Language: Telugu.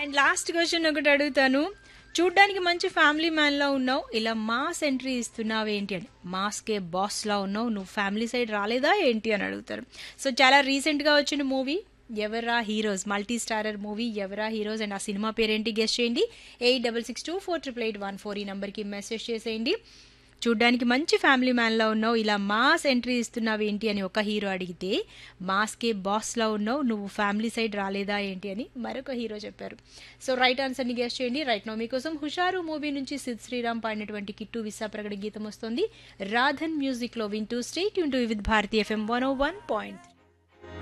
అండ్ లాస్ట్ క్వశ్చన్ ఒకటి అడుగుతాను చూడ్డానికి మంచి ఫ్యామిలీ మ్యాన్ లా ఉన్నావు ఇలా మాస్ ఎంట్రీ ఇస్తున్నావు ఏంటి అని మాస్కే బాస్ లా ఉన్నావు నువ్వు ఫ్యామిలీ సైడ్ రాలేదా ఏంటి అని అడుగుతారు సో చాలా రీసెంట్ గా వచ్చిన మూవీ ఎవరా హీరోస్ మల్టీ స్టారర్ మూవీ ఎవరా హీరోస్ అండ్ ఆ సినిమా పేరేంటి గెస్ట్ చేయండి eight double six two four triple eight one four ఈ నెంబర్కి మెసేజ్ చేసేయండి చూడ్డానికి మంచి ఫ్యామిలీ మ్యాన్లా ఉన్నావు ఇలా మాస్ ఎంట్రీ ఇస్తున్నావు ఏంటి అని ఒక హీరో అడిగితే మాస్కే బాస్లా ఉన్నావు నువ్వు ఫ్యామిలీ సైడ్ రాలేదా ఏంటి అని మరొక హీరో చెప్పారు సో రైట్ ఆన్సర్ని గెస్ట్ చేయండి రైట్ నో మీకోసం హుషారు మూవీ నుంచి సిద్ శ్రీరామ్ పాడినటువంటి కిట్టు విశాప్రగడ గీతం వస్తుంది రాధన్ మ్యూజిక్లో వింటూ స్టేట్ యూన్ to with Bharati FM one oh one point